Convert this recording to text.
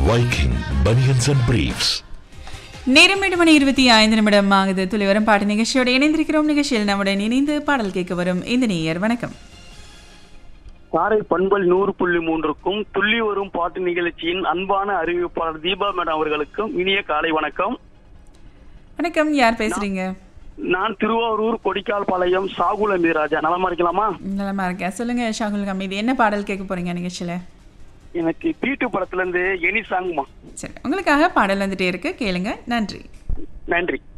Viking Bunions and Briefs. நேரம் எட்டு மணி இருபத்தி ஐந்து நிமிடம் ஆகுது துளிவரம் பாட்டு நிகழ்ச்சியோடு இணைந்திருக்கிறோம் நிகழ்ச்சியில் நம்முடன் இணைந்து பாடல் கேட்க வரும் இந்த நேயர் வணக்கம் காரை பண்பல் நூறு புள்ளி மூன்றுக்கும் துள்ளி வரும் பாட்டு நிகழ்ச்சியின் அன்பான அறிவிப்பாளர் தீபா மேடம் அவர்களுக்கும் இனிய காலை வணக்கம் வணக்கம் யார் பேசுறீங்க நான் திருவாரூர் கொடிக்கால் பாளையம் சாகுல மீராஜா நலமா இருக்கலாமா நலமா இருக்கேன் சொல்லுங்க ஷாகுல் கமீது என்ன பாடல் கேட்க போறீங்க நிகழ்ச்சியில எனக்கு பீட்டு படத்துல இருந்து எனி சாங்மா சரி உங்களுக்காக பாடல் வந்துட்டே இருக்கு கேளுங்க நன்றி நன்றி